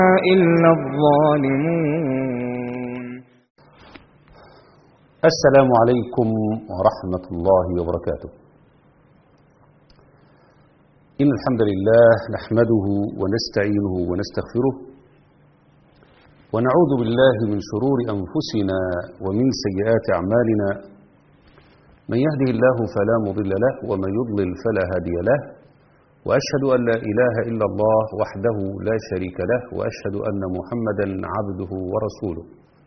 إلا الظالمون السلام عليكم ورحمة الله وبركاته إن الحمد لله نحمده ونستعينه ونستغفره ونعوذ بالله من شرور أنفسنا ومن سيئات أعمالنا من يهده الله فلا مضل له ومن يضلل فلا هادي له وأشهد أن لا إله إلا الله وحده لا شريك له وأشهد أن محمدا عبده ورسوله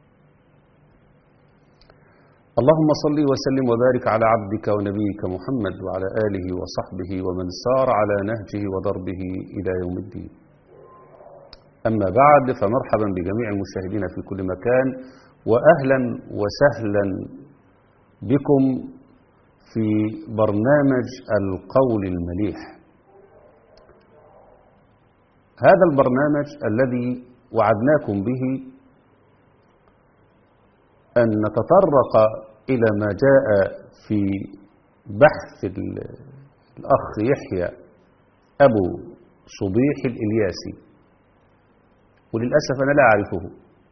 اللهم صل وسلم وبارك على عبدك ونبيك محمد وعلى آله وصحبه ومن سار على نهجه وضربه إلى يوم الدين أما بعد فمرحبا بجميع المشاهدين في كل مكان وأهلا وسهلا بكم في برنامج القول المليح هذا البرنامج الذي وعدناكم به أن نتطرق إلى ما جاء في بحث الأخ يحيى أبو صبيح الإلياسي وللأسف أنا لا أعرفه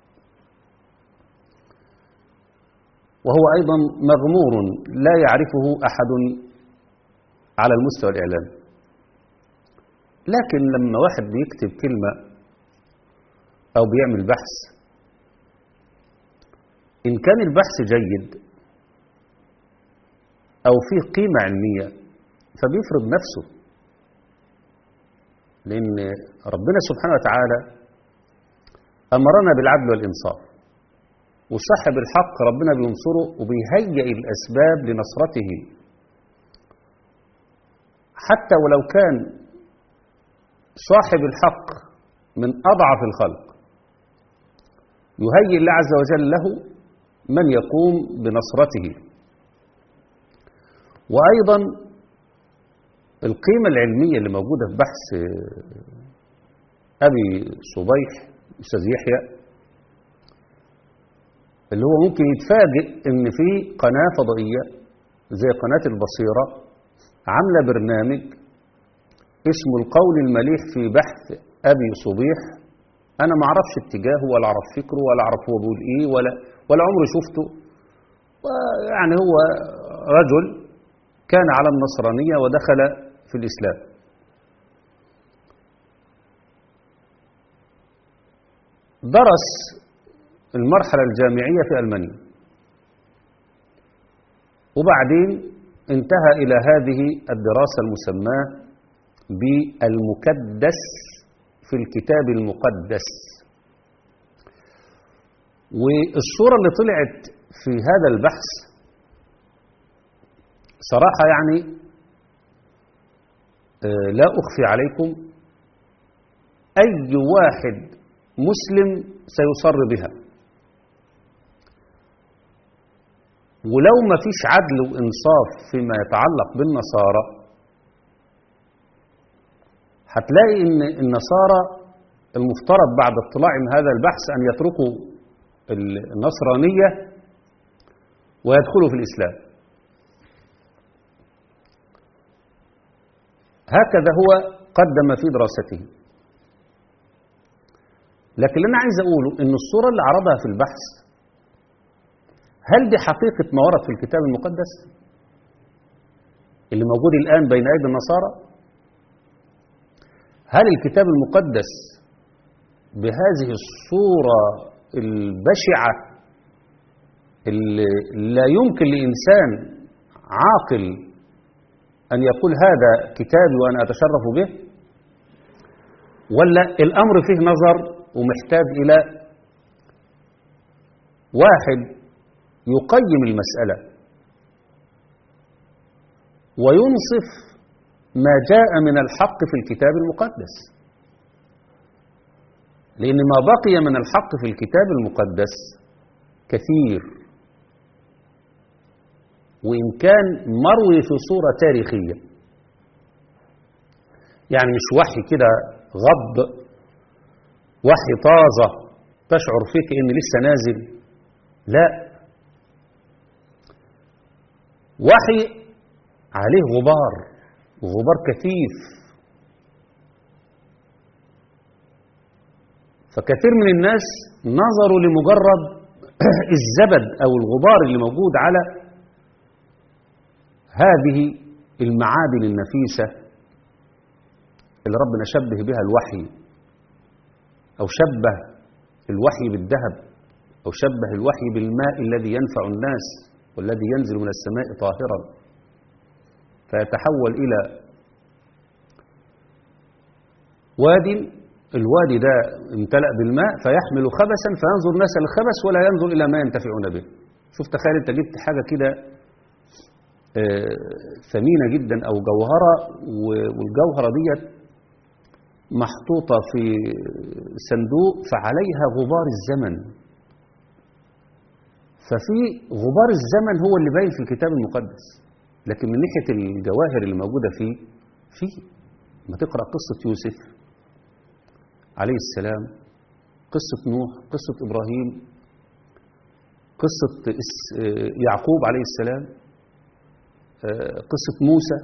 وهو أيضا مغمور لا يعرفه أحد على المستوى الإعلامي لكن لما واحد بيكتب كلمة أو بيعمل بحث إن كان البحث جيد أو فيه قيمة علمية فبيفرض نفسه لأن ربنا سبحانه وتعالى أمرنا بالعدل والإنصاف وصاحب الحق ربنا بينصره وبيهيئ الأسباب لنصرته حتى ولو كان صاحب الحق من أضعف الخلق يهيئ الله عز وجل له من يقوم بنصرته وأيضا القيمة العلمية اللي موجودة في بحث أبي صبيح أستاذ يحيى اللي هو ممكن يتفاجئ إن في قناة فضائية زي قناة البصيرة عاملة برنامج اسمه القول المليح في بحث أبي صبيح أنا ما أعرفش اتجاهه ولا أعرف فكره ولا أعرف هو بيقول إيه ولا ولا عمري شفته يعني هو رجل كان على النصرانية ودخل في الإسلام درس المرحلة الجامعية في ألمانيا وبعدين انتهى إلى هذه الدراسة المسماة بالمكدس في الكتاب المقدس والصورة اللي طلعت في هذا البحث صراحة يعني لا أخفي عليكم أي واحد مسلم سيصر بها ولو ما فيش عدل وإنصاف فيما يتعلق بالنصارى هتلاقي ان النصارى المفترض بعد اطلاع هذا البحث ان يتركوا النصرانية ويدخلوا في الإسلام هكذا هو قدم في دراسته لكن اللي أنا عايز أقوله أن الصورة اللي عرضها في البحث هل دي حقيقة ما ورد في الكتاب المقدس اللي موجود الآن بين أيدي النصارى هل الكتاب المقدس بهذه الصورة البشعة اللي لا يمكن لإنسان عاقل أن يقول هذا كتابي وأنا أتشرف به ولا الأمر فيه نظر ومحتاج إلى واحد يقيم المسألة وينصف ما جاء من الحق في الكتاب المقدس لأن ما بقي من الحق في الكتاب المقدس كثير وإن كان مروي في صورة تاريخية يعني مش وحي كده غض وحي طازة تشعر فيك إن لسه نازل لا وحي عليه غبار غبار كثيف فكثير من الناس نظروا لمجرد الزبد أو الغبار اللي موجود على هذه المعادن النفيسة اللي ربنا شبه بها الوحي أو شبه الوحي بالذهب أو شبه الوحي بالماء الذي ينفع الناس والذي ينزل من السماء طاهرا فيتحول إلى واد الوادي ده امتلأ بالماء فيحمل خبسا فينظر الناس الخبس ولا ينظر إلى ما ينتفعون به شوف تخيل انت جبت حاجة كده آه، ثمينة جدا أو جوهرة و- والجوهرة ديت محطوطة في صندوق فعليها غبار الزمن ففي غبار الزمن هو اللي باين في الكتاب المقدس لكن من ناحية الجواهر اللي موجودة فيه فيه ما تقرأ قصة يوسف عليه السلام قصة نوح قصة إبراهيم قصة إس- آه، يعقوب عليه السلام آه، قصة موسى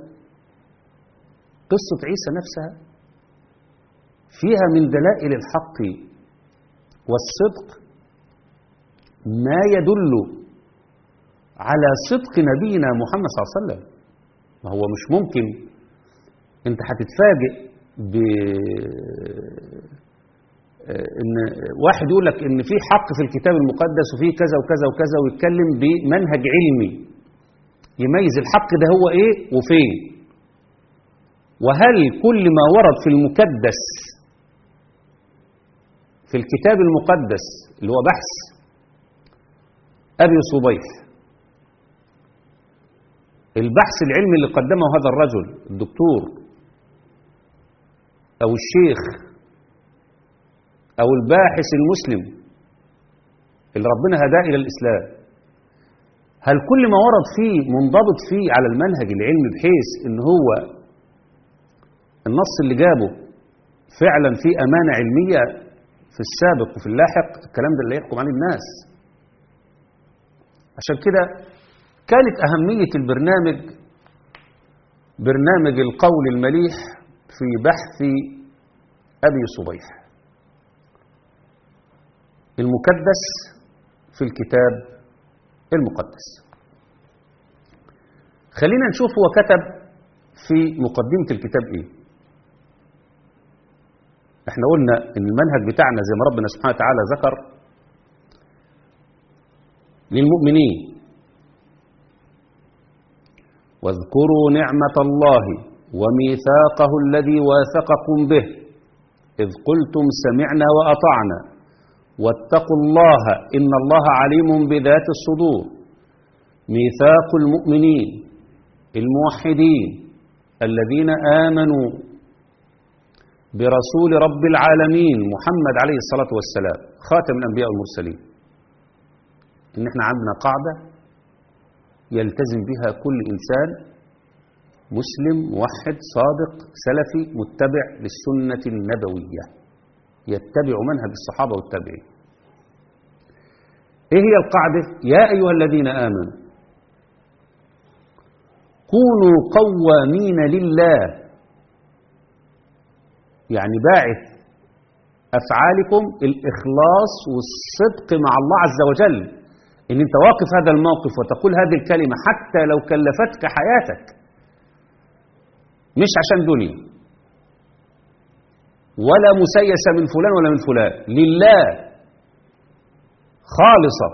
قصة عيسى نفسها فيها من دلائل الحق والصدق ما يدل على صدق نبينا محمد صلى الله عليه وسلم ما هو مش ممكن انت هتتفاجئ ب ان واحد يقول لك ان في حق في الكتاب المقدس وفي كذا وكذا وكذا ويتكلم بمنهج علمي يميز الحق ده هو ايه وفين وهل كل ما ورد في المكدس في الكتاب المقدس اللي هو بحث أبي صبيح البحث العلمي اللي قدمه هذا الرجل الدكتور أو الشيخ أو الباحث المسلم اللي ربنا هداه إلى الإسلام هل كل ما ورد فيه منضبط فيه على المنهج العلمي بحيث إن هو النص اللي جابه فعلا فيه أمانة علمية في السابق وفي اللاحق الكلام ده اللي يحكم عليه الناس عشان كده كانت أهمية البرنامج برنامج القول المليح في بحث أبي صبيح المكدس في الكتاب المقدس خلينا نشوف هو كتب في مقدمة الكتاب ايه احنا قلنا ان المنهج بتاعنا زي ما ربنا سبحانه وتعالى ذكر للمؤمنين واذكروا نعمة الله وميثاقه الذي واثقكم به إذ قلتم سمعنا وأطعنا واتقوا الله إن الله عليم بذات الصدور ميثاق المؤمنين الموحدين الذين آمنوا برسول رب العالمين محمد عليه الصلاة والسلام خاتم الأنبياء والمرسلين إن احنا عندنا قاعدة يلتزم بها كل إنسان مسلم موحد صادق سلفي متبع للسنة النبوية يتبع منهج الصحابة والتابعين ايه هي القاعدة يا أيها الذين آمنوا كونوا قوامين لله يعني باعث أفعالكم الإخلاص والصدق مع الله عز وجل إن أنت واقف هذا الموقف وتقول هذه الكلمة حتى لو كلفتك حياتك مش عشان دنيا ولا مسيسة من فلان ولا من فلان لله خالصة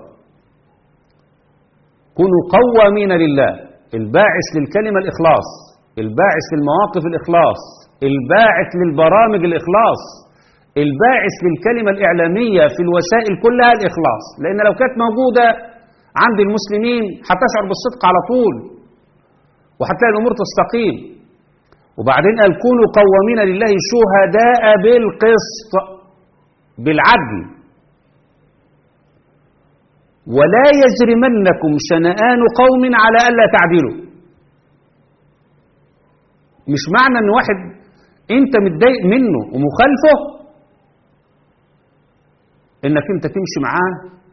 كونوا قوامين لله الباعث للكلمة الإخلاص الباعث للمواقف الإخلاص الباعث للبرامج الإخلاص الباعث للكلمة الإعلامية في الوسائل كلها الإخلاص لأن لو كانت موجودة عند المسلمين هتشعر بالصدق على طول وهتلاقي الأمور تستقيم وبعدين قال كونوا قوامين لله شهداء بالقسط بالعدل ولا يجرمنكم شنآن قوم على ألا تعدلوا مش معنى ان واحد انت متضايق منه ومخالفه انك انت تمشي معاه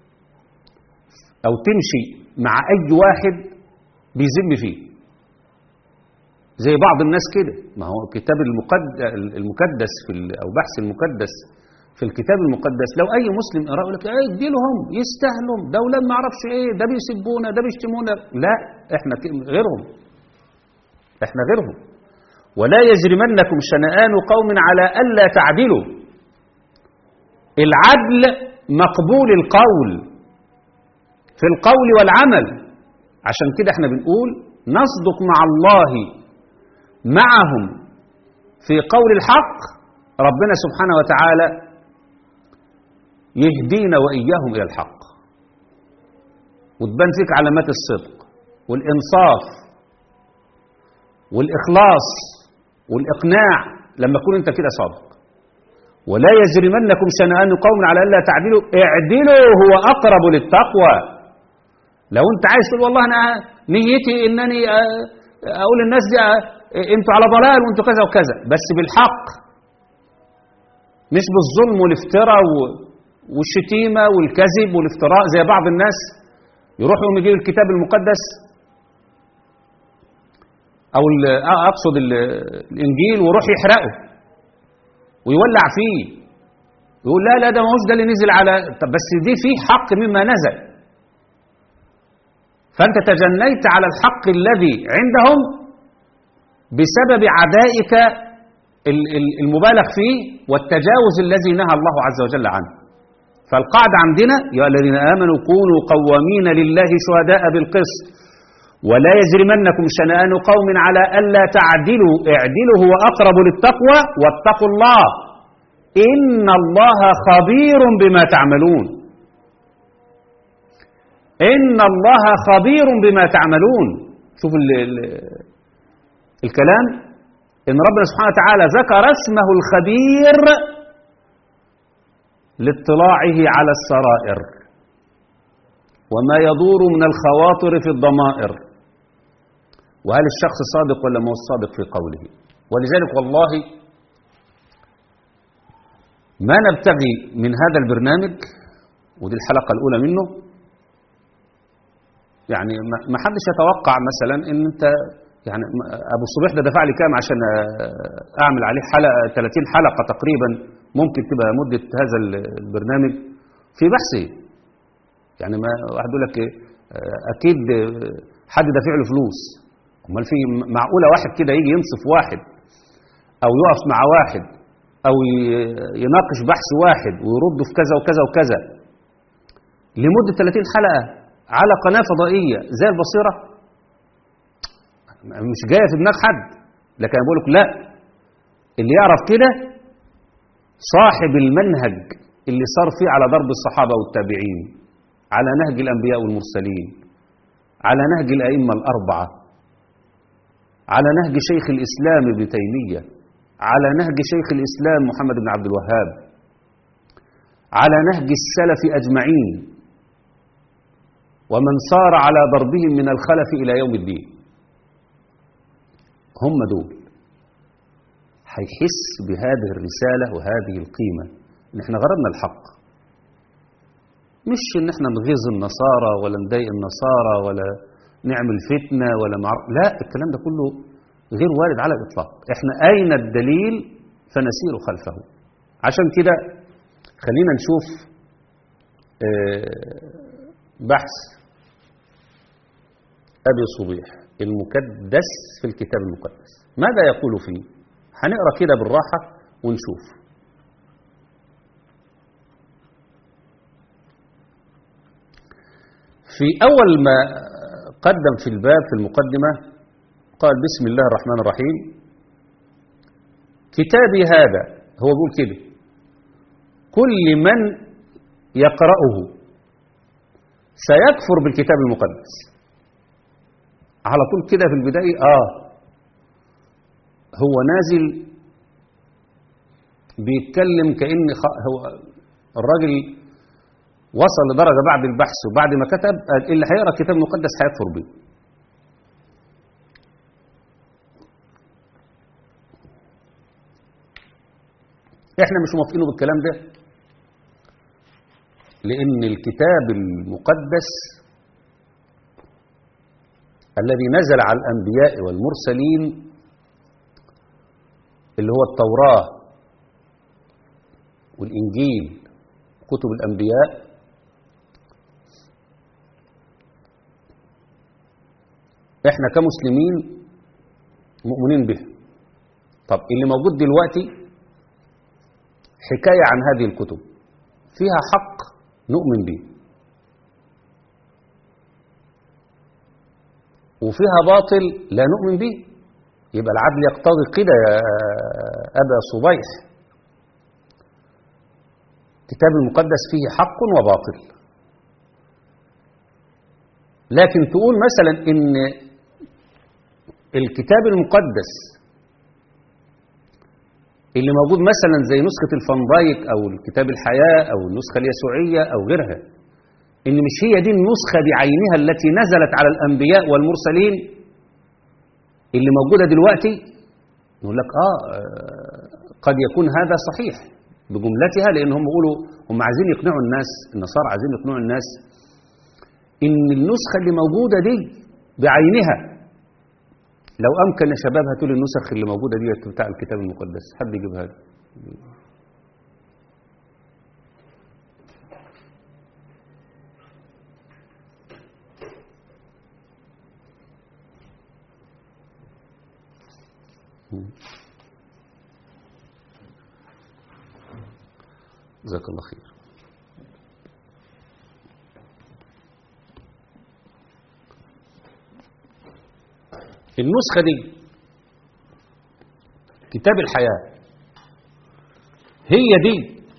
او تمشي مع اي واحد بيذم فيه زي بعض الناس كده ما هو الكتاب المقدس, المكدس في ال- او بحث المكدس في الكتاب المقدس لو اي مسلم قرأ يقول لك ايه اديلهم يستاهلوا ده ولاد ما اعرفش ايه ده بيسبونا ده بيشتمونا لا احنا ك- غيرهم احنا غيرهم ولا يجرمنكم شنآن قوم على الا تعدلوا العدل مقبول القول في القول والعمل عشان كده احنا بنقول نصدق مع الله معهم في قول الحق ربنا سبحانه وتعالى يهدينا وإياهم إلى الحق وتبان فيك علامات الصدق والإنصاف والإخلاص والإقناع لما تكون أنت كده صادق ولا يجرمنكم شنآن قوم على ألا تعدلوا اعدلوا هو أقرب للتقوى لو أنت عايز تقول والله أنا نيتي إنني آه، أقول للناس دي آه، أنتوا على ضلال وأنتوا كذا وكذا بس بالحق مش بالظلم والافتراء و- والشتيمة والكذب والافتراء زي بعض الناس يروحوا يوم يجيب الكتاب المقدس أو ال- آه، أقصد ال- الإنجيل ويروح يحرقه ويولع فيه يقول لا لا ده ماهوش ده اللي نزل على طب بس دي فيه حق مما نزل فأنت تجنيت على الحق الذي عندهم بسبب عدائك ال- ال- المبالغ فيه والتجاوز الذي نهى الله عز وجل عنه فالقاعدة عندنا يا الذين آمنوا كونوا قوامين لله شهداء بالقسط ولا يجرمنكم شنآن قوم على ألا تعدلوا اعدلوا هو أقرب للتقوى واتقوا الله إن الله خبير بما تعملون إن الله خبير بما تعملون شوف ال ال الكلام إن ربنا سبحانه وتعالى ذكر اسمه الخبير لاطلاعه على السرائر وما يدور من الخواطر في الضمائر وهل الشخص صادق ولا ما هو صادق في قوله ولذلك والله ما نبتغي من هذا البرنامج ودي الحلقة الأولى منه يعني ما- ما حدش يتوقع مثلا ان انت يعني م- ابو الصبيح ده دفع لي كام عشان آه، اعمل عليه حلقه 30 حلقه تقريبا ممكن تبقى مده هذا ال- البرنامج في بحثي يعني ما واحد يقول لك إيه، آه، اكيد آه، حد دافع له فلوس امال في معقوله واحد كده يجي ينصف واحد او يقف مع واحد او ي- يناقش بحث واحد ويرد في كذا وكذا وكذا لمده 30 حلقه على قناه فضائيه زي البصيره مش جايه في دماغ حد لكن انا بقول لك لا اللي يعرف كده صاحب المنهج اللي صار فيه على ضرب الصحابه والتابعين على نهج الانبياء والمرسلين على نهج الائمه الاربعه على نهج شيخ الاسلام ابن تيميه على نهج شيخ الاسلام محمد بن عبد الوهاب على نهج السلف اجمعين ومن صار على ضربهم من الخلف الى يوم الدين هم دول هيحس بهذه الرسالة وهذه القيمة ان احنا غرضنا الحق مش ان احنا نغيظ النصارى ولا نضايق النصارى ولا نعمل فتنة ولا معرف لا الكلام ده كله غير وارد على الإطلاق احنا أين الدليل فنسير خلفه عشان كده خلينا نشوف آه، بحث أبي صبيح المكدس في الكتاب المقدس ماذا يقول فيه هنقرأ كده بالراحة ونشوف في أول ما قدم في الباب في المقدمة قال بسم الله الرحمن الرحيم كتابي هذا هو بيقول كده كل من يقرأه سيكفر بالكتاب المقدس على طول كده في البداية آه هو نازل بيتكلم كأن خ... هو الراجل وصل لدرجة بعد البحث وبعد ما كتب قال اللي هيقرأ الكتاب المقدس هيكفر بيه احنا مش موافقينه بالكلام ده لأن الكتاب المقدس الذي نزل على الأنبياء والمرسلين اللي هو التوراة والإنجيل كتب الأنبياء احنا كمسلمين مؤمنين به طب اللي موجود دلوقتي حكاية عن هذه الكتب فيها حق نؤمن به وفيها باطل لا نؤمن به يبقى العدل يقتضي كده يا أبا صبيح الكتاب المقدس فيه حق وباطل لكن تقول مثلا ان الكتاب المقدس اللي موجود مثلا زي نسخة الفندايك أو الكتاب الحياة أو النسخة اليسوعية أو غيرها إن مش هي دي النسخة بعينها التي نزلت على الأنبياء والمرسلين اللي موجودة دلوقتي نقول لك آه قد يكون هذا صحيح بجملتها لأن هم بيقولوا هم عايزين يقنعوا الناس النصارى عايزين يقنعوا الناس إن النسخة اللي موجودة دي بعينها لو أمكن يا شباب هاتوا لي النسخ اللي موجودة دي بتاع الكتاب المقدس حد يجيبها لي جزاك الله خير النسخة دي كتاب الحياة هي دي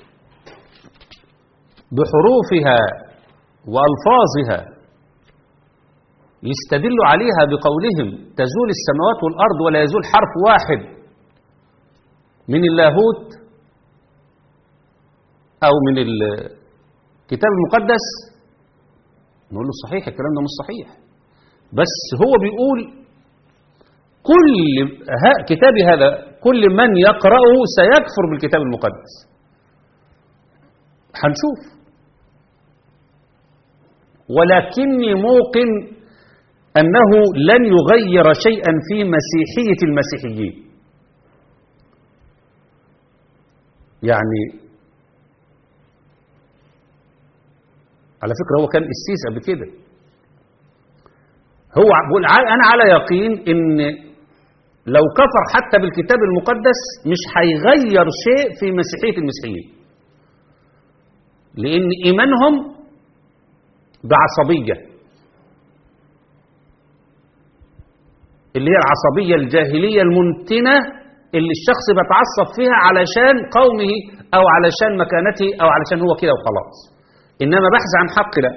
بحروفها وألفاظها يستدل عليها بقولهم تزول السماوات والأرض ولا يزول حرف واحد من اللاهوت أو من الكتاب المقدس نقول له صحيح الكلام ده مش صحيح بس هو بيقول كل كتابي هذا كل من يقرأه سيكفر بالكتاب المقدس هنشوف ولكني موقن أنه لن يغير شيئا في مسيحية المسيحيين يعني على فكرة هو كان قسيس قبل كده هو بقول أنا على يقين إن لو كفر حتى بالكتاب المقدس مش هيغير شيء في مسيحية المسيحيين لأن إيمانهم بعصبية اللي هي العصبية الجاهلية المنتنة اللي الشخص بيتعصب فيها علشان قومه أو علشان مكانته أو علشان هو كده وخلاص إنما بحث عن حق لا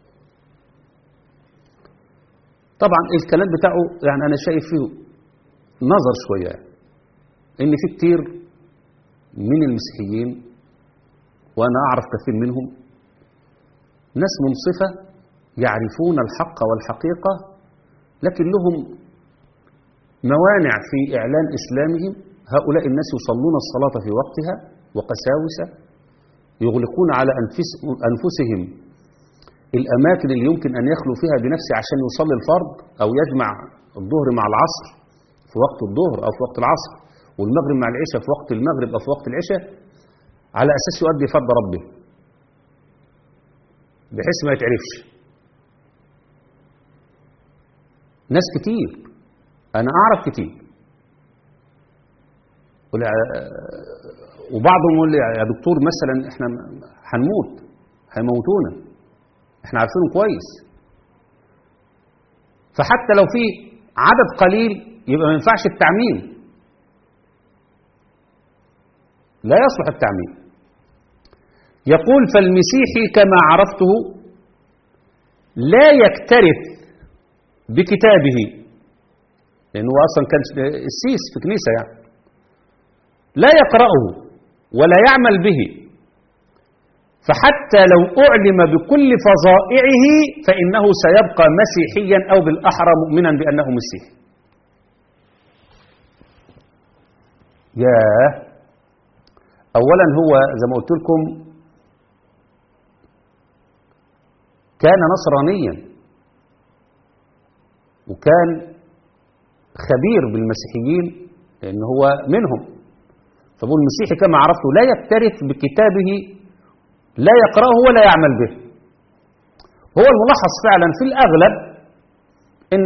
طبعا الكلام بتاعه يعني أنا شايف فيه نظر شوية يعني. إن في كتير من المسيحيين وأنا أعرف كثير منهم ناس منصفة يعرفون الحق والحقيقة لكن لهم موانع في إعلان إسلامهم هؤلاء الناس يصلون الصلاة في وقتها وقساوسة يغلقون على أنفسهم الأماكن اللي يمكن أن يخلو فيها بنفسه عشان يصلي الفرض أو يجمع الظهر مع العصر في وقت الظهر أو في وقت العصر والمغرب مع العشاء في وقت المغرب أو في وقت العشاء على أساس يؤدي فرض ربه بحيث ما يتعرفش ناس كتير أنا أعرف كتير وبعضهم يقول لي يا دكتور مثلا احنا هنموت هيموتونا احنا عارفينهم كويس فحتى لو في عدد قليل يبقى ما ينفعش التعميم لا يصلح التعميم يقول فالمسيحي كما عرفته لا يكترث بكتابه لأنه أصلا كان السيس في كنيسة يعني لا يقرأه ولا يعمل به فحتى لو أعلم بكل فظائعه فإنه سيبقى مسيحيا أو بالأحرى مؤمنا بأنه مسيحي ياه أولا هو زي ما قلت لكم كان نصرانيا وكان خبير بالمسيحيين لأن هو منهم طب والمسيحي كما عرفته لا يكترث بكتابه لا يقرأه ولا يعمل به هو الملخص فعلا في الأغلب ان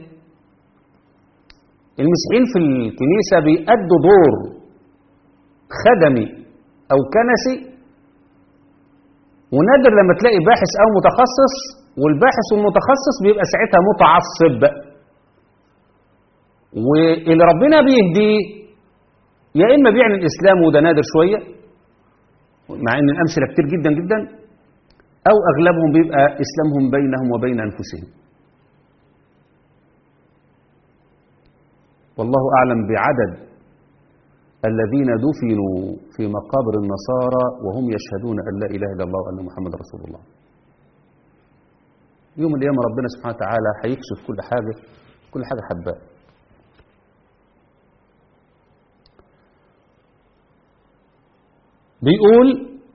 المسيحيين في الكنيسة بيأدوا دور خدمي أو كنسي ونادر لما تلاقي باحث أو متخصص والباحث والمتخصص بيبقى ساعتها متعصب واللي ربنا بيهديه يا إما بيعلن الإسلام وده نادر شوية مع إن الأمثلة كتير جدا جدا أو أغلبهم بيبقى إسلامهم بينهم وبين أنفسهم والله أعلم بعدد الذين دفنوا في مقابر النصارى وهم يشهدون أن لا إله إلا الله وأن محمد رسول الله يوم القيامة ربنا سبحانه وتعالى هيكشف كل حاجة كل حاجة حباء بيقول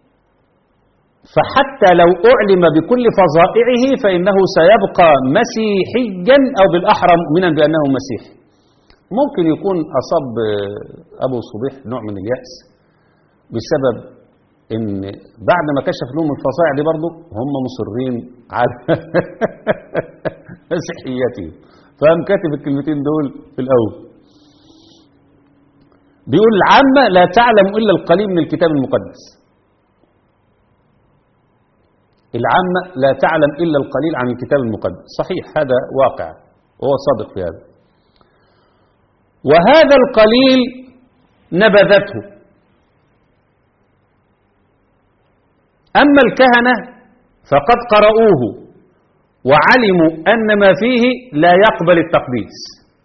فحتى لو أعلم بكل فظائعه فإنه سيبقى مسيحيا أو بالأحرى مؤمنا بأنه مسيحي ممكن يكون أصاب أبو صبيح نوع من اليأس بسبب إن بعد ما كشف لهم الفظائع دي برضه هم مصرين على مسيحيتهم فقام كاتب الكلمتين دول في الأول بيقول العامة لا تعلم إلا القليل من الكتاب المقدس العامة لا تعلم إلا القليل عن الكتاب المقدس صحيح هذا واقع وهو صادق في هذا وهذا القليل نبذته أما الكهنة فقد قرؤوه وعلموا أن ما فيه لا يقبل التقديس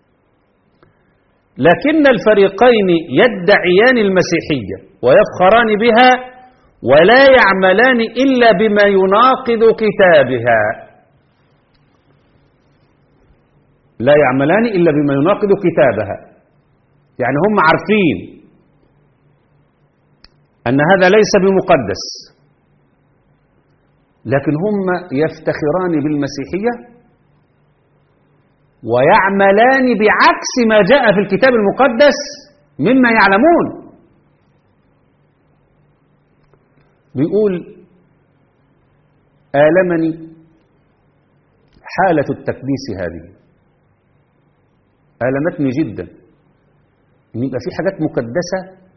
لكن الفريقين يدعيان المسيحية ويفخران بها ولا يعملان إلا بما يناقض كتابها لا يعملان إلا بما يناقض كتابها يعني هم عارفين أن هذا ليس بمقدس لكن هم يفتخران بالمسيحية ويعملان بعكس ما جاء في الكتاب المقدس مما يعلمون بيقول آلمني حالة التكديس هذه آلمتني جدا إن يبقى في حاجات مقدسة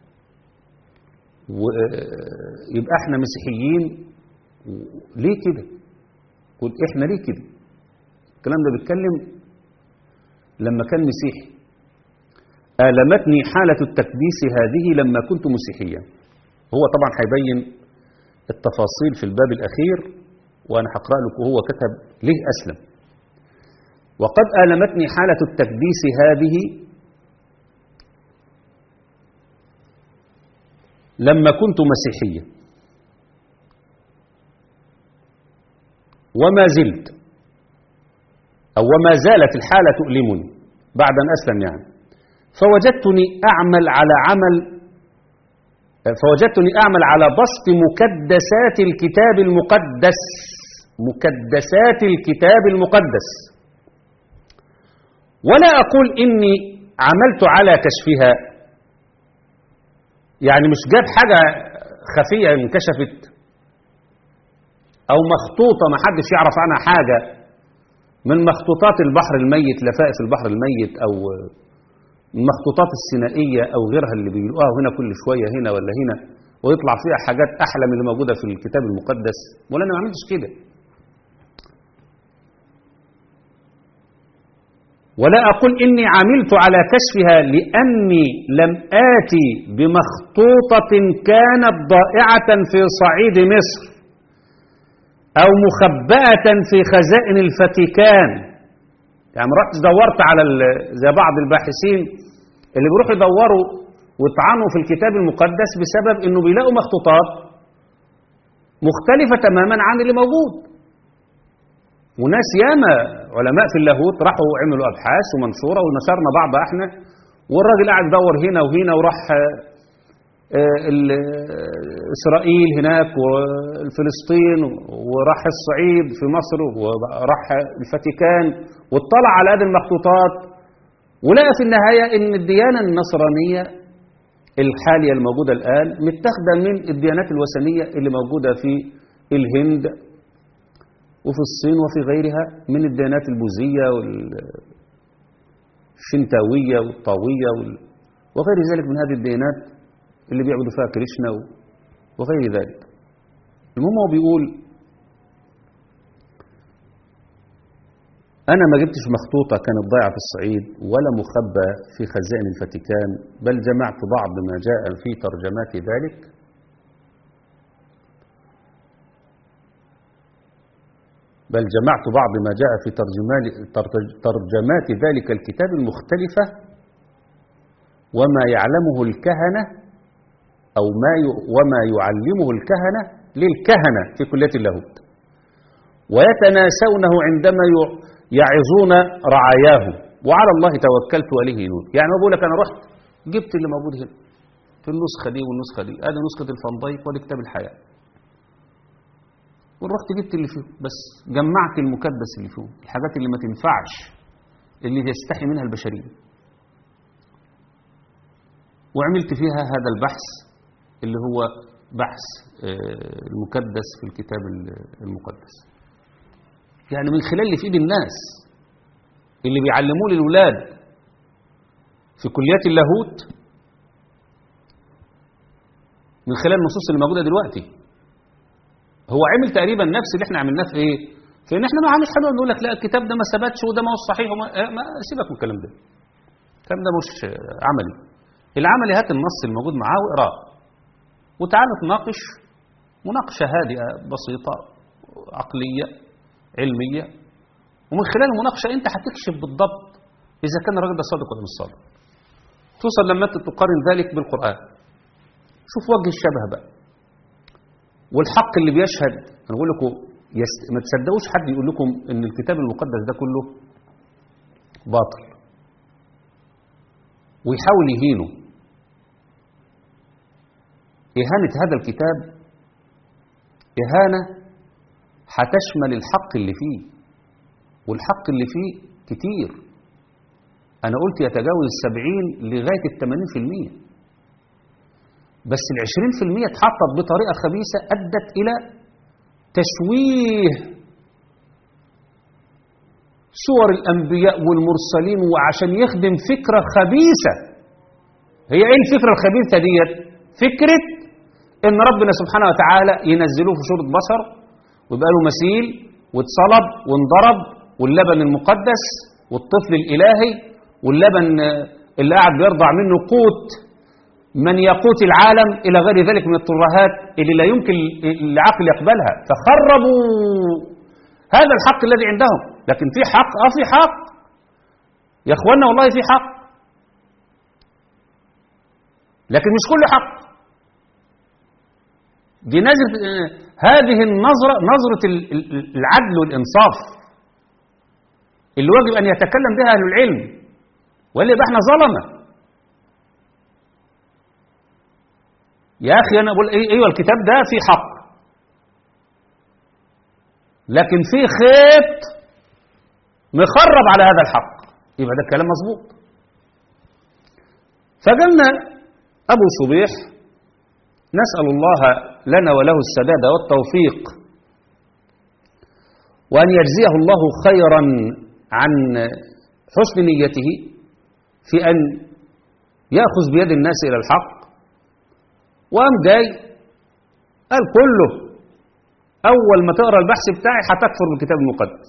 ويبقى احنا مسيحيين ليه كده قل احنا ليه كده الكلام ده بيتكلم لما كان مسيحي آلمتني حالة التكديس هذه لما كنت مسيحيا هو طبعا هيبين التفاصيل في الباب الأخير وأنا هقرأ لكم هو كتب ليه أسلم وقد آلمتني حالة التكديس هذه لما كنت مسيحيا وما زلت أو وما زالت الحالة تؤلمني بعد أن أسلم يعني فوجدتني أعمل على عمل فوجدتني أعمل على بسط مكدسات الكتاب المقدس مكدسات الكتاب المقدس ولا أقول إني عملت على كشفها يعني مش جاب حاجة خفية انكشفت أو مخطوطة ما حدش يعرف عنها حاجة من مخطوطات البحر الميت لفائف البحر الميت أو المخطوطات السينائية أو غيرها اللي بيلقوها هنا كل شوية هنا ولا هنا ويطلع فيها حاجات أحلى من اللي موجودة في الكتاب المقدس ولا أنا ما عملتش كده ولا أقول إني عملت على كشفها لأني لم آتي بمخطوطة كانت ضائعة في صعيد مصر أو مخبأة في خزائن الفاتيكان يعني رحت دورت على زي بعض الباحثين اللي بيروحوا يدوروا ويطعنوا في الكتاب المقدس بسبب انه بيلاقوا مخطوطات مختلفة تماما عن اللي موجود وناس ياما علماء في اللاهوت راحوا عملوا ابحاث ومنشوره ونشرنا بعضها احنا والراجل قاعد يدور هنا وهنا وراح اسرائيل هناك وفلسطين وراح الصعيد في مصر وراح الفاتيكان واطلع على هذه المخطوطات ولقى في النهايه ان الديانه النصرانيه الحالية الموجودة الآن متاخدة من الديانات الوثنية اللي موجودة في الهند وفي الصين وفي غيرها من الديانات البوذية والشنتاوية والطاوية وال- وغير ذلك من هذه الديانات اللي بيعبدوا فيها كريشنا و- وغير ذلك المهم هو بيقول أنا ما جبتش مخطوطة كانت ضايعة في الصعيد ولا مخبى في خزائن الفاتيكان بل جمعت بعض ما جاء في ترجمات ذلك بل جمعت بعض ما جاء في ترجمال- ترج- ترجمات ذلك الكتاب المختلفة وما يعلمه الكهنة أو ما ي- وما يعلمه الكهنة للكهنة في كلية اللاهوت ويتناسونه عندما ي- يعظون رعاياهم وعلى الله توكلت وإليه ينون يعني بقول لك أنا رحت جبت اللي موجود هنا في النسخة دي والنسخة دي هذه نسخة الفنديق ودي كتاب الحياة ورحت جبت اللي فيهم بس جمعت المكدس اللي فيهم الحاجات اللي ما تنفعش اللي يستحي منها البشرية وعملت فيها هذا البحث اللي هو بحث آه، المكدس في الكتاب المقدس يعني من خلال اللي في ايد الناس اللي بيعلموه للولاد في كليات اللاهوت من خلال النصوص اللي موجوده دلوقتي هو عمل تقريبا نفس اللي احنا عملناه في ايه في ان احنا ما عملش حاجه نقول لك لا الكتاب ده ما ثبتش وده ما هو صحيح وما اه ما سيبك من الكلام ده الكلام ده مش آه، عملي العملي هات النص الموجود معاه واقراه وتعالى نتناقش مناقشه هادئه بسيطه عقليه علميه ومن خلال المناقشه انت هتكشف بالضبط اذا كان الراجل ده صادق ولا مش صادق خصوصا لما انت تقارن ذلك بالقران شوف وجه الشبه بقى والحق اللي بيشهد انا بقول لكم يست... ما تصدقوش حد يقول لكم ان الكتاب المقدس ده كله باطل ويحاول يهينه إهانة هذا الكتاب إهانة هتشمل الحق اللي فيه والحق اللي فيه كتير أنا قلت يتجاوز السبعين لغاية الثمانين في المية بس العشرين في المية اتحطت بطريقة خبيثة أدت إلى تشويه صور الأنبياء والمرسلين وعشان يخدم فكرة خبيثة هي إيه الفكرة الخبيثة ديت فكرة إن ربنا سبحانه وتعالى ينزلوه في صورة بشر ويبقى له مثيل واتصلب وانضرب واللبن المقدس والطفل الإلهي واللبن اللي قاعد بيرضع منه قوت من يقوت العالم إلى غير ذلك من الترهات اللي لا يمكن العقل يقبلها فخربوا هذا الحق الذي عندهم لكن في حق اه في حق يا اخوانا والله في حق لكن مش كل حق دي نظرة هذه النظرة نظرة ال- ال- العدل والإنصاف اللي واجب أن يتكلم بها أهل العلم وإلا يبقى احنا ظلمة يا أخي أنا أقول إيه- أيوة الكتاب ده فيه حق لكن فيه خيط مخرب على هذا الحق يبقى ده الكلام مظبوط فقالنا أبو صبيح نسأل الله لنا وله السداد والتوفيق وأن يجزيه الله خيرا عن حسن نيته في أن يأخذ بيد الناس إلى الحق وقام جاي قال كله أول ما تقرأ البحث بتاعي هتكفر بالكتاب المقدس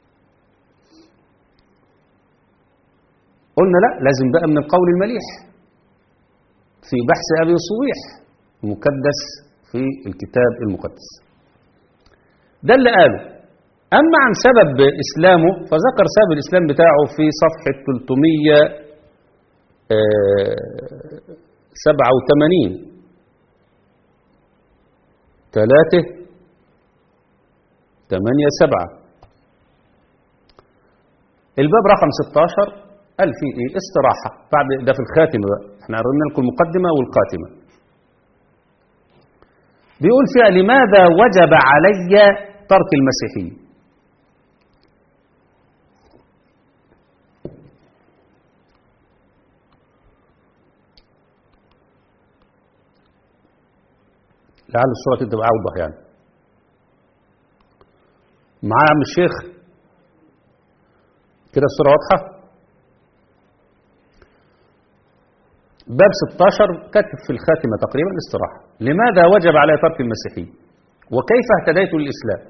قلنا لا لازم بقى من القول المليح في بحث أبي صبيح مكدس في الكتاب المقدس ده اللي قاله أما عن سبب إسلامه فذكر سبب الإسلام بتاعه في صفحة 387 ثلاثة ثمانية سبعة الباب رقم 16 قال فيه ايه استراحة بعد ده في الخاتمة بقى احنا قررنا لكم المقدمة والخاتمة بيقول فيها لماذا وجب علي ترك المسيحية لعل الصورة كده تبقى أوضح يعني معايا يا عم الشيخ كده الصورة واضحة باب 16 كتب في الخاتمة تقريبا الاستراحة لماذا وجب على ترك المسيحية وكيف اهتديت للإسلام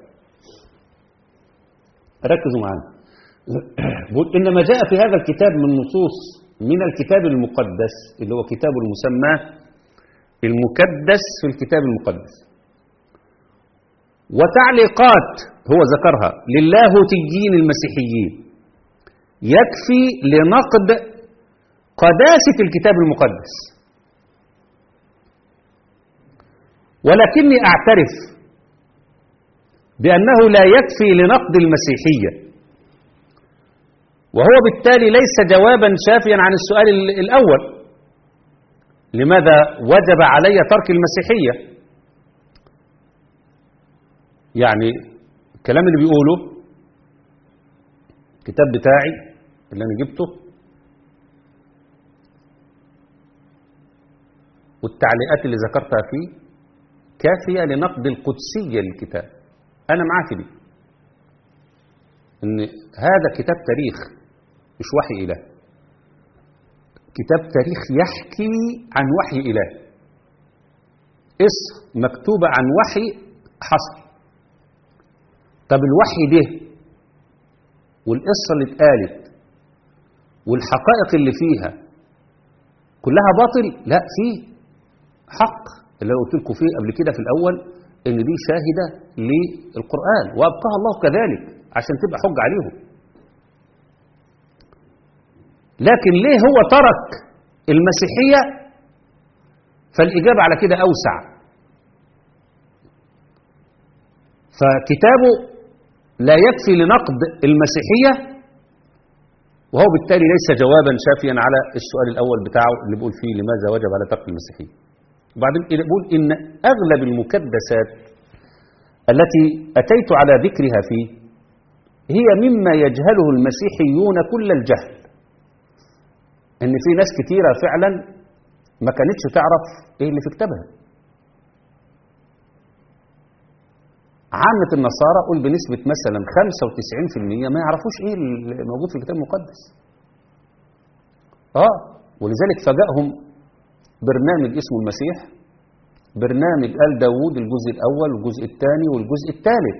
ركزوا معانا بقول إنما جاء في هذا الكتاب من نصوص من الكتاب المقدس اللي هو كتاب المسمى المكدس في الكتاب المقدس وتعليقات هو ذكرها للاهوتيين المسيحيين يكفي لنقد قداسة الكتاب المقدس ولكني أعترف بأنه لا يكفي لنقد المسيحية وهو بالتالي ليس جوابا شافيا عن السؤال الأول لماذا وجب علي ترك المسيحية يعني الكلام اللي بيقوله الكتاب بتاعي اللي أنا جبته والتعليقات اللي ذكرتها فيه كافية لنقد القدسية للكتاب أنا معاك دي إن هذا كتاب تاريخ مش وحي إله كتاب تاريخ يحكي عن وحي إله قصة مكتوبة عن وحي حصل طب الوحي ده والقصة اللي اتقالت والحقائق اللي فيها كلها باطل لا فيه حق اللي قلت لكم فيه قبل كده في الأول إن دي شاهدة للقرآن وأبقاها الله كذلك عشان تبقى حج عليهم لكن ليه هو ترك المسيحية فالإجابة على كده أوسع فكتابه لا يكفي لنقد المسيحية وهو بالتالي ليس جوابا شافيا على السؤال الأول بتاعه اللي بيقول فيه لماذا وجب على ترك المسيحية وبعدين بيقول إن أغلب المكدسات التي أتيت على ذكرها فيه هي مما يجهله المسيحيون كل الجهل ان في ناس كتيرة فعلا ما كانتش تعرف ايه اللي في كتابها عامة النصارى قول بنسبة مثلا 95% ما يعرفوش ايه اللي موجود في الكتاب المقدس اه ولذلك فجأهم برنامج اسمه المسيح برنامج آل داوود الجزء الأول والجزء الثاني والجزء الثالث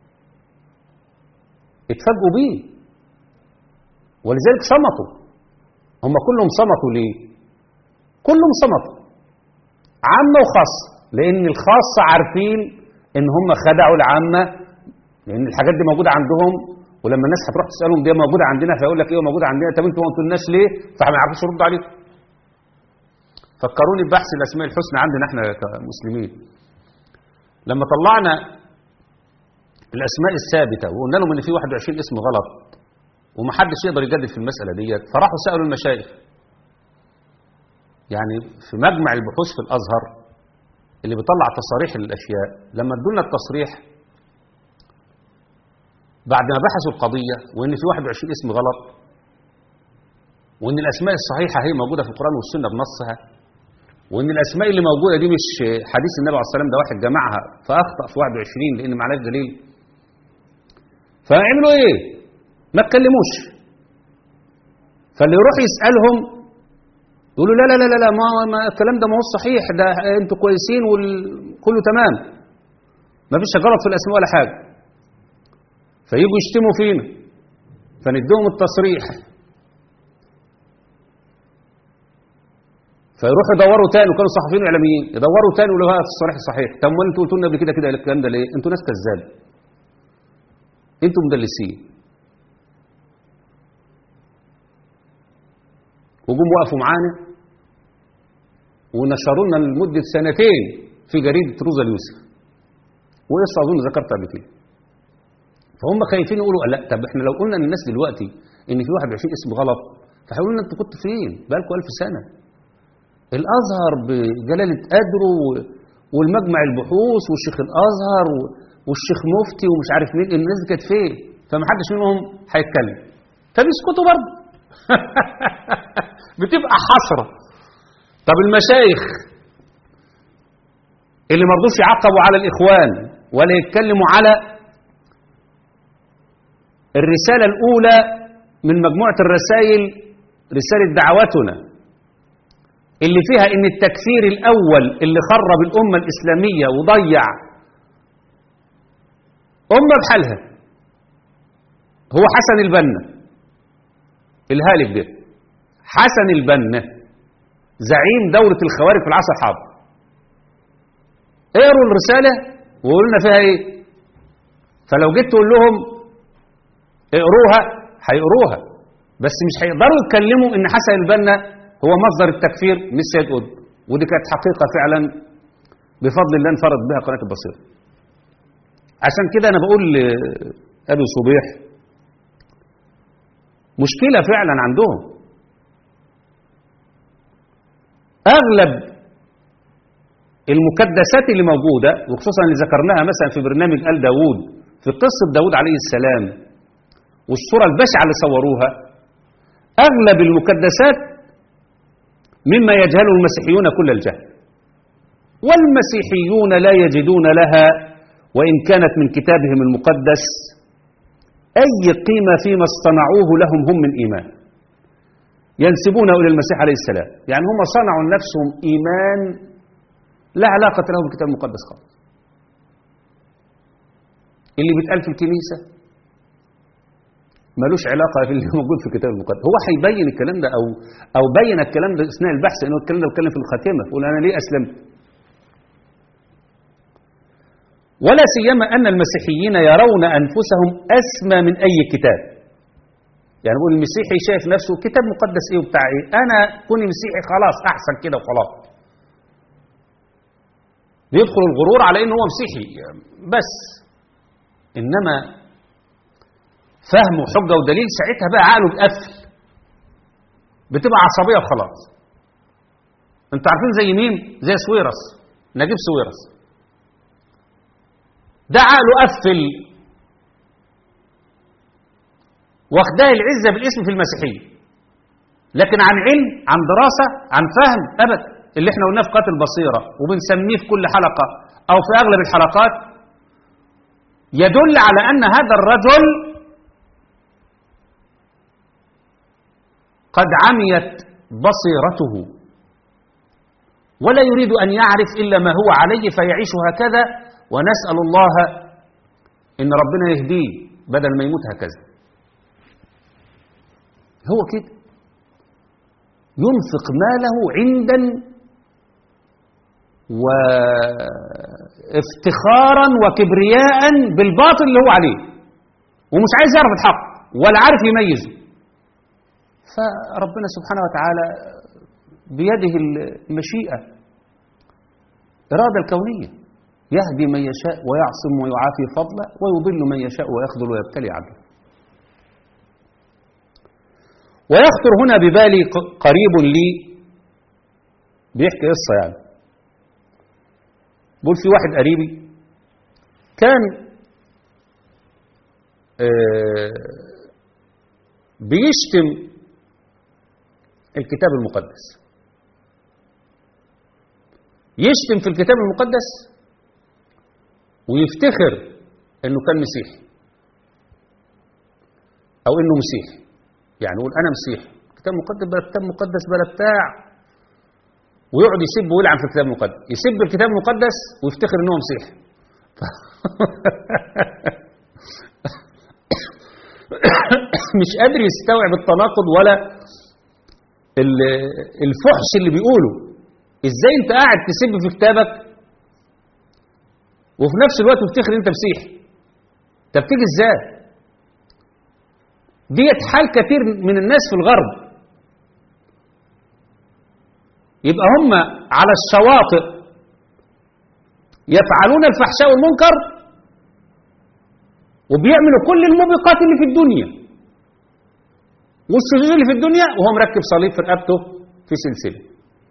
اتفاجئوا بيه ولذلك صمتوا هم كلهم صمتوا ليه كلهم صمتوا عامة وخاصة لأن الخاصة عارفين إن هم خدعوا العامة لأن الحاجات دي موجودة عندهم ولما الناس هتروح تسألهم دي موجودة عندنا فيقول لك إيه موجودة عندنا طب أنتوا ما قلتولناش ليه فما يعرفوش يردوا عليكم فكروني ببحث الأسماء الحسنى عندنا احنا كمسلمين لما طلعنا الأسماء الثابتة وقلنا لهم إن في 21 اسم غلط ومحدش يقدر يجدد في المسألة ديت فراحوا سألوا المشايخ يعني في مجمع البحوث في الأزهر اللي بيطلع تصاريح للأشياء لما ادونا التصريح بعد ما بحثوا القضية وإن في 21 اسم غلط وإن الأسماء الصحيحة هي موجودة في القرآن والسنة بنصها وإن الأسماء اللي موجودة دي مش حديث النبي عليه الصلاة والسلام ده واحد جمعها فأخطأ في 21 لأن معناه دليل فيعملوا إيه؟ ما اتكلموش فاللي يروح يسألهم يقولوا لا لا لا لا ما, ما الكلام ده ما هو صحيح ده انتوا كويسين وكله تمام ما فيش غلط في الاسماء ولا حاجه فيجوا يشتموا فينا فنديهم التصريح فيروحوا يدوروا تاني وكانوا صحفيين واعلاميين يدوروا تاني يقولوا ها في الصريح الصحيح طب ما انتوا قلتوا لنا قبل كده كده الكلام ده ليه؟ انتوا ناس كذاب انتوا مدلسين وجم وقفوا معانا ونشروا لنا لمدة سنتين في جريدة روزا اليوسف وقصة أظن ذكرتها قبل كده فهم خايفين يقولوا لا طب احنا لو قلنا للناس دلوقتي ان في 21 اسم غلط فهيقولوا لنا انتوا كنتوا فين؟ بقالكم 1000 سنة الأزهر بجلالة قدره والمجمع البحوث والشيخ الأزهر والشيخ مفتي ومش عارف مين الناس دي كانت فين؟ فمحدش منهم هيتكلم فبيسكتوا برضه بتبقى حسرة طب المشايخ اللي ما رضوش يعقبوا على الإخوان ولا يتكلموا على الرسالة الأولى من مجموعة الرسائل رسالة دعوتنا اللي فيها ان التكفير الأول اللي خرب الأمة الإسلامية وضيع أمة بحالها هو حسن البنا الهالك ده حسن البنا زعيم دولة الخوارج في العصر الحاضر اقروا الرسالة وقولنا فيها ايه فلو جيت تقول لهم اقروها هيقروها بس مش هيقدروا يتكلموا ان حسن البنا هو مصدر التكفير مش سيد قطب ودي كانت حقيقة فعلا بفضل الله انفرد بها قناة البصيرة عشان كده انا بقول لأبي صبيح مشكلة فعلا عندهم اغلب المكدسات اللي موجودة وخصوصا اللي ذكرناها مثلا في برنامج آل داوود في قصة داوود عليه السلام والصورة البشعة اللي صوروها أغلب المكدسات مما يجهله المسيحيون كل الجهل والمسيحيون لا يجدون لها وإن كانت من كتابهم المقدس أي قيمة فيما اصطنعوه لهم هم من إيمان ينسبونه إلى المسيح عليه السلام يعني هم صنعوا لنفسهم إيمان لا علاقة له بالكتاب المقدس خالص اللي بيتقال في الكنيسة ملوش علاقة باللي موجود في الكتاب المقدس هو هيبين الكلام ده أو أو بين الكلام ده أثناء البحث إنه الكلام ده بيتكلم في الخاتمة يقول أنا ليه أسلمت ولا سيما أن المسيحيين يرون أنفسهم أسمى من أي كتاب يعني بقول المسيحي شايف نفسه كتاب مقدس إيه وبتاع إيه أنا كوني مسيحي خلاص أحسن كده وخلاص بيدخل الغرور على إنه هو مسيحي بس إنما فهم وحجة ودليل ساعتها بقى عقله بقفل بتبقى عصبية وخلاص انتوا عارفين زي مين زي سويرس نجيب سويرس ده عقله قفل واخداه العزة بالاسم في المسيحية لكن عن علم عن دراسة عن فهم أبدا اللي احنا قلناه في قاتل البصيرة وبنسميه في كل حلقة أو في أغلب الحلقات يدل على أن هذا الرجل قد عميت بصيرته ولا يريد أن يعرف إلا ما هو عليه فيعيش هكذا ونسأل الله إن ربنا يهديه بدل ما يموت هكذا هو كده ينفق ماله عندا وافتخارا وكبرياء بالباطل اللي هو عليه ومش عايز يعرف الحق ولا عارف يميزه فربنا سبحانه وتعالى بيده المشيئة إرادة الكونية يهدي من يشاء ويعصم ويعافي فضله ويضل من يشاء ويخذل ويبتلي عبده ويخطر هنا ببالي قريب لي بيحكي قصة يعني بقول في واحد قريبي كان بيشتم الكتاب المقدس يشتم في الكتاب المقدس ويفتخر انه كان مسيحي او انه مسيحي يعني يقول انا مسيحي كتاب مقدس بلا كتاب مقدس بلا بتاع ويقعد يسب ويلعن في الكتاب المقدس يسب الكتاب المقدس ويفتخر ان هو مسيحي مش قادر يستوعب التناقض ولا الفحش اللي بيقوله ازاي انت قاعد تسب في كتابك وفي نفس الوقت تفتخر انت مسيحي طب تيجي ازاي ديت حال كثير من الناس في الغرب يبقى هم على الشواطئ يفعلون الفحشاء والمنكر وبيعملوا كل الموبقات اللي في الدنيا والشذوذ اللي في الدنيا وهو مركب صليب في رقبته في سلسله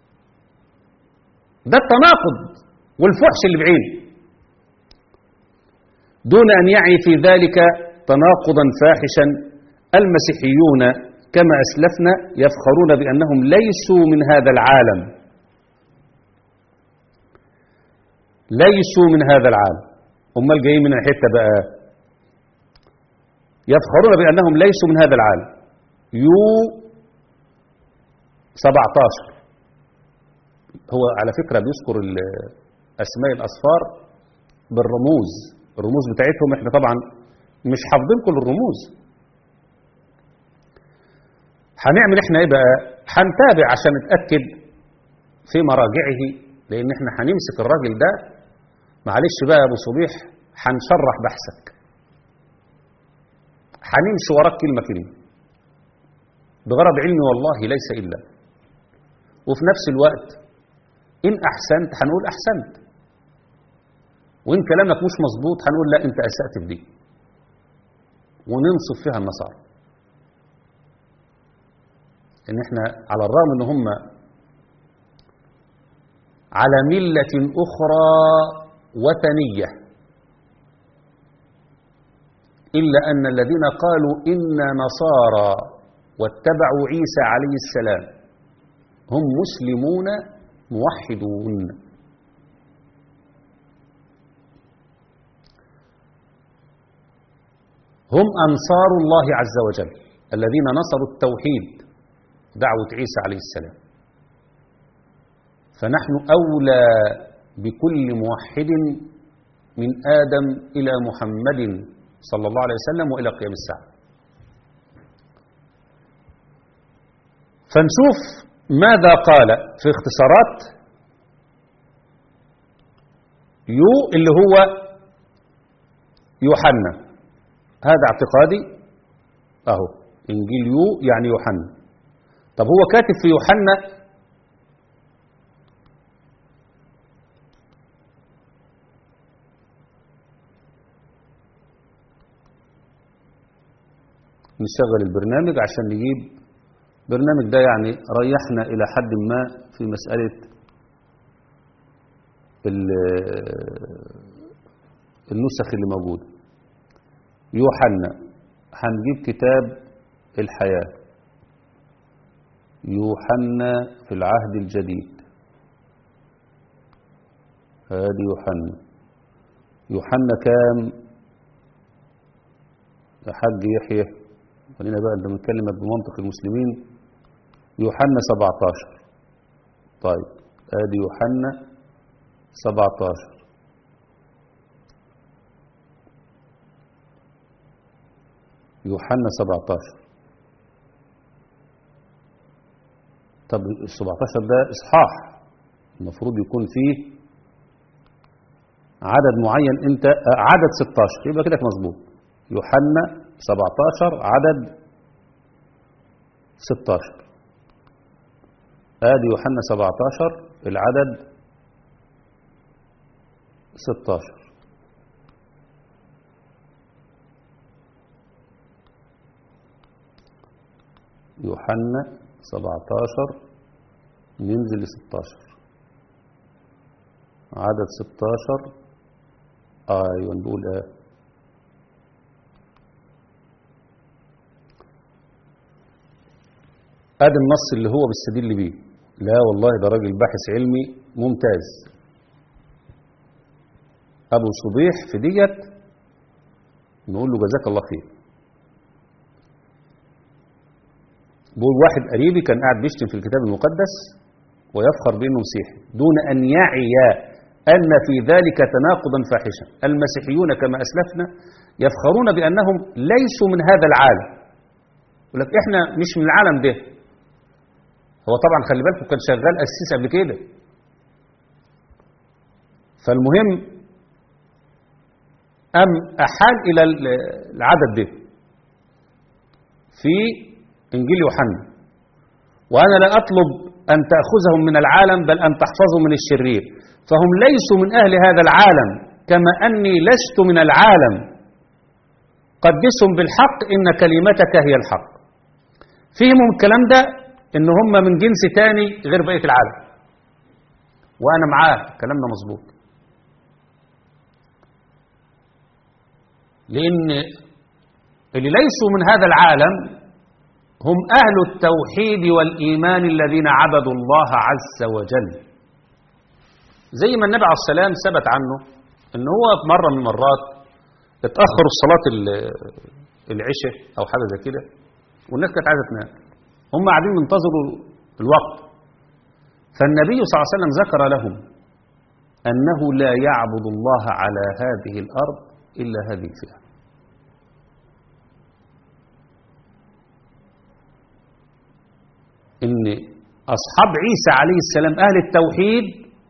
ده التناقض والفحش اللي بعينه دون أن يعي في ذلك تناقضا فاحشا المسيحيون كما أسلفنا يفخرون بأنهم ليسوا من هذا العالم ليسوا من هذا العالم امال جايين من الحته بقى يفخرون بانهم ليسوا من هذا العالم يو 17 هو على فكره بيذكر ال- اسماء الاصفار بالرموز الرموز بتاعتهم احنا طبعا مش حافظين كل الرموز هنعمل احنا ايه بقى هنتابع عشان نتاكد في مراجعه لان احنا هنمسك الراجل ده معلش بقى يا ابو صبيح هنشرح بحثك هنمشي وراك كلمه كلمه بغرض علمي والله ليس الا وفي نفس الوقت ان احسنت هنقول احسنت وان كلامك مش مظبوط هنقول لا انت اسات في دي وننصف فيها النصارى ان احنا على الرغم ان هم على ملة أخرى وثنية إلا أن الذين قالوا إنا نصارى واتبعوا عيسى عليه السلام هم مسلمون موحدون هم أنصار الله عز وجل الذين نصروا التوحيد دعوة عيسى عليه السلام فنحن أولى بكل موحد من آدم إلى محمد صلى الله عليه وسلم وإلى قيام الساعة فنشوف ماذا قال في اختصارات يو اللي هو يوحنا هذا اعتقادي اهو انجيل يو يعني يوحنا طب هو كاتب في يوحنا نشغل البرنامج عشان نجيب برنامج ده يعني ريحنا إلى حد ما في مسألة النسخ اللي موجودة يوحنا هنجيب كتاب الحياة يوحنا في العهد الجديد هذه يوحنا يوحنا كام يا حاج يحيى خلينا بقى انت بنتكلم بمنطق المسلمين يوحنا 17 طيب ادي يوحنا 17 يوحنا 17 طب ال 17 ده اصحاح المفروض يكون فيه عدد معين انت عدد 16 يبقى كده مظبوط يوحنا 17 عدد 16 ادي يوحنا 17 العدد 16 يوحنا 17 ننزل ل 16 عدد 16 ايوه نقول ايه ادي النص اللي هو بيستدل بيه لا والله ده راجل باحث علمي ممتاز ابو صبيح في ديت نقول له جزاك الله خير بقول واحد قريبي كان قاعد بيشتم في الكتاب المقدس ويفخر بانه مسيحي دون ان يعي ان في ذلك تناقضا فاحشا المسيحيون كما اسلفنا يفخرون بانهم ليسوا من هذا العالم يقول لك احنا مش من العالم ده هو طبعا خلي بالكم كان شغال قسيس قبل كده فالمهم أم أحال إلى العدد ده في إنجيل يوحنا وأنا لا أطلب أن تأخذهم من العالم بل أن تحفظهم من الشرير فهم ليسوا من أهل هذا العالم كما أني لست من العالم قدسهم بالحق إن كلمتك هي الحق فهموا الكلام ده ان هم من جنس تاني غير بقيه العالم وانا معاه كلامنا مظبوط لان اللي ليسوا من هذا العالم هم اهل التوحيد والايمان الذين عبدوا الله عز وجل زي ما النبي عليه السلام ثبت عنه ان هو في مرة من المرات اتأخر الصلاة العشاء او حاجة زي كده والناس كانت عايزة تنام هم قاعدين ينتظروا الوقت فالنبي صلى الله عليه وسلم ذكر لهم أنه لا يعبد الله على هذه الأرض إلا هذه الفئة إن أصحاب عيسى عليه السلام أهل التوحيد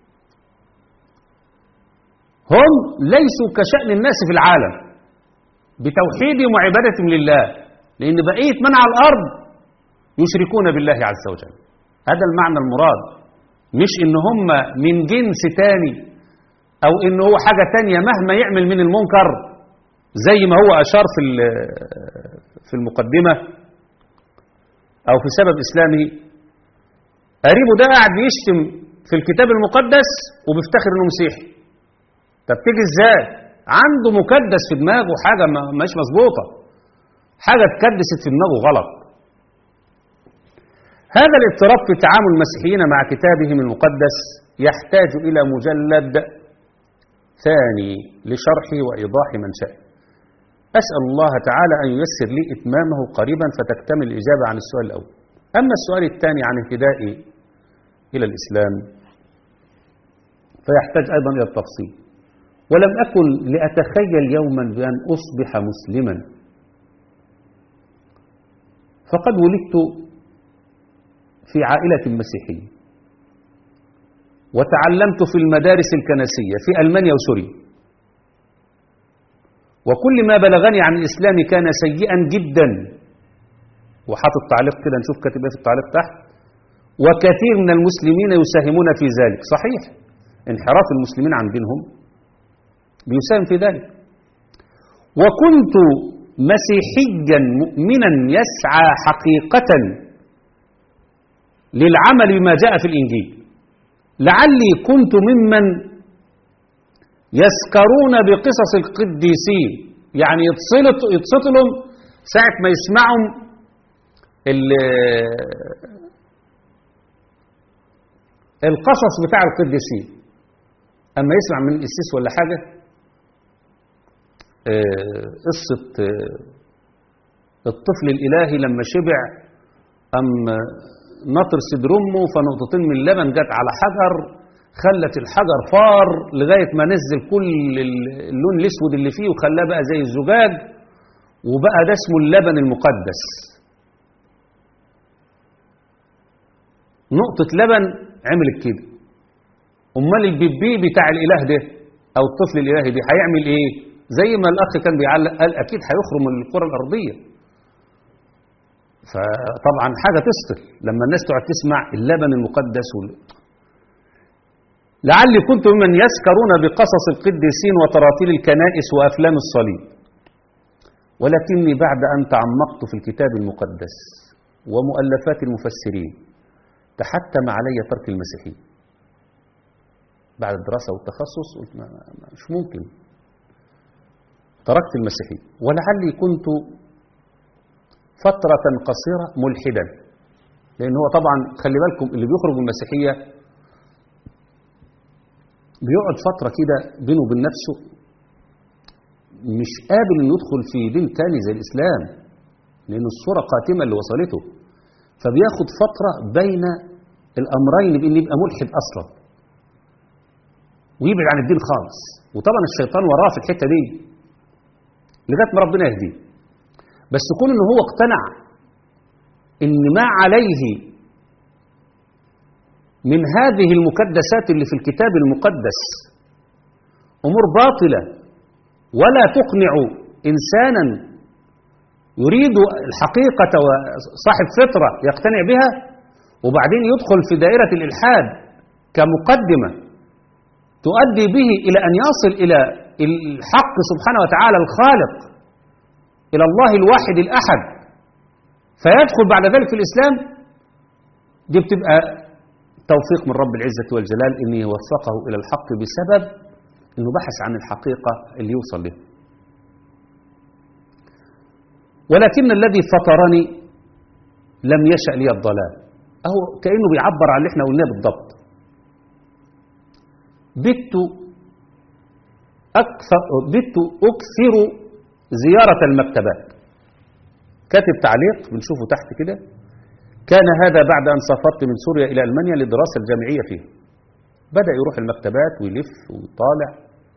هم ليسوا كشأن الناس في العالم بتوحيدهم وعبادتهم لله لأن بقية من على الأرض يشركون بالله عز وجل هذا المعنى المراد مش إن هم من جنس تاني أو إن هو حاجة تانية مهما يعمل من المنكر زي ما هو أشار في في المقدمة أو في سبب إسلامه قريبه ده قاعد بيشتم في الكتاب المقدس وبيفتخر إنه مسيحي طب تيجي إزاي؟ عنده مكدس في دماغه حاجة مش مظبوطة حاجة اتكدست في دماغه غلط هذا الاضطراب في تعامل المسيحيين مع كتابهم المقدس يحتاج إلى مجلد ثاني لشرحه وإيضاح منشأه أسأل الله تعالى أن ييسر لي إتمامه قريبا فتكتمل الإجابة عن السؤال الأول أما السؤال الثاني عن اهتدائي إلى الإسلام فيحتاج أيضا إلى التفصيل ولم أكن لأتخيل يوما بأن أصبح مسلما فقد ولدت في عائلة مسيحية وتعلمت في المدارس الكنسية في ألمانيا وسوريا وكل ما بلغني عن الإسلام كان سيئا جدا وحاطط تعليق كده نشوف كاتب ايه في التعليق تحت وكثير من المسلمين يساهمون في ذلك صحيح انحراف المسلمين عن دينهم بيساهم في ذلك وكنت مسيحيا مؤمنا يسعى حقيقة للعمل بما جاء في الإنجيل لعلي كنت ممن يسكرون بقصص القديسين يعني يتصلت يتصلهم ساعة ما يسمعهم القصص بتاع القديسين أما يسمع من القسيس ولا حاجة قصة الطفل الإلهي لما شبع أم نطر صدر امه فنقطتين من اللبن جت على حجر خلت الحجر فار لغاية ما نزل كل اللون الاسود اللي فيه وخلاه بقى زي الزجاج وبقى ده اسمه اللبن المقدس نقطة لبن عملت كده امال البيبي بتاع الاله ده او الطفل الالهي ده هيعمل ايه زي ما الاخ كان بيعلق قال اكيد هيخرم الكرة الارضية فطبعا حاجة تسطل لما الناس تقعد تسمع اللبن المقدس وال... لعلي كنت ممن يسكرون بقصص القديسين وتراتيل الكنائس وأفلام الصليب ولكني بعد أن تعمقت في الكتاب المقدس ومؤلفات المفسرين تحتم علي ترك المسيحية بعد الدراسة والتخصص قلت ما مش ممكن تركت المسيحية ولعلي كنت فترة قصيرة ملحدا لأن هو طبعا خلي بالكم اللي بيخرج من المسيحية بيقعد فترة كده بينه وبين نفسه مش قابل انه يدخل في دين تاني زي الإسلام لأن الصورة قاتمة اللي وصلته فبياخد فترة بين الأمرين بأن يبقى ملحد أصلا ويبعد عن الدين خالص وطبعا الشيطان وراه في الحتة دي لغاية ما ربنا يهديه بس كون ان هو اقتنع ان ما عليه من هذه المكدسات اللي في الكتاب المقدس امور باطله ولا تقنع انسانا يريد الحقيقه وصاحب فطره يقتنع بها وبعدين يدخل في دائره الالحاد كمقدمه تؤدي به الى ان يصل الى الحق سبحانه وتعالى الخالق إلى الله الواحد الأحد فيدخل بعد ذلك في الإسلام دي بتبقى توفيق من رب العزة والجلال إن يوفقه إلى الحق بسبب إنه بحث عن الحقيقة اللي يوصل له ولكن الذي فطرني لم يشأ لي الضلال أهو كأنه بيعبر عن اللي احنا قلناه بالضبط بت أكثر بت أكثر زيارة المكتبات كاتب تعليق بنشوفه تحت كده كان هذا بعد أن سافرت من سوريا إلى ألمانيا للدراسة الجامعية فيه بدأ يروح المكتبات ويلف ويطالع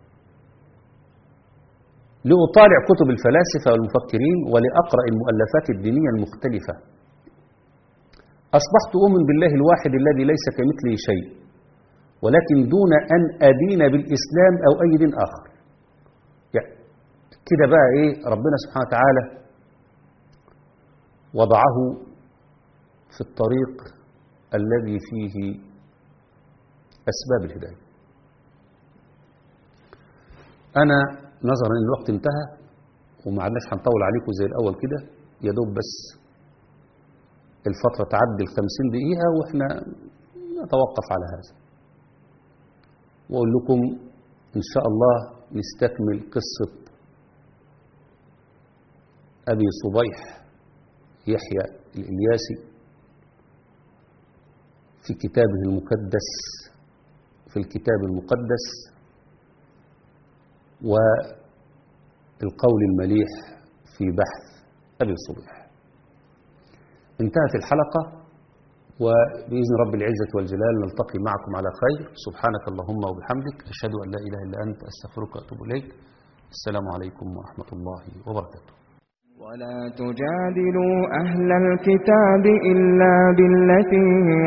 لأطالع كتب الفلاسفة والمفكرين ولأقرأ المؤلفات الدينية المختلفة أصبحت أؤمن بالله الواحد الذي ليس كمثله شيء ولكن دون أن أدين بالإسلام أو أي دين آخر يعني كده بقى إيه ربنا سبحانه وتعالى وضعه في الطريق الذي فيه أسباب الهداية أنا نظرا أن الوقت انتهى وما عدناش هنطول عليكم زي الأول كده يا دوب بس الفترة تعدي الخمسين دقيقة وإحنا نتوقف على هذا وأقول لكم إن شاء الله نستكمل قصة أبي صبيح يحيى الإلياسي في كتابه المقدس في الكتاب المقدس والقول المليح في بحث أبي الصبيح انتهت الحلقة وبإذن رب العزة والجلال نلتقي معكم على خير سبحانك اللهم وبحمدك أشهد أن لا إله إلا أنت أستغفرك وأتوب إليك السلام عليكم ورحمة الله وبركاته ولا تجادلوا أهل الكتاب إلا بالتي هي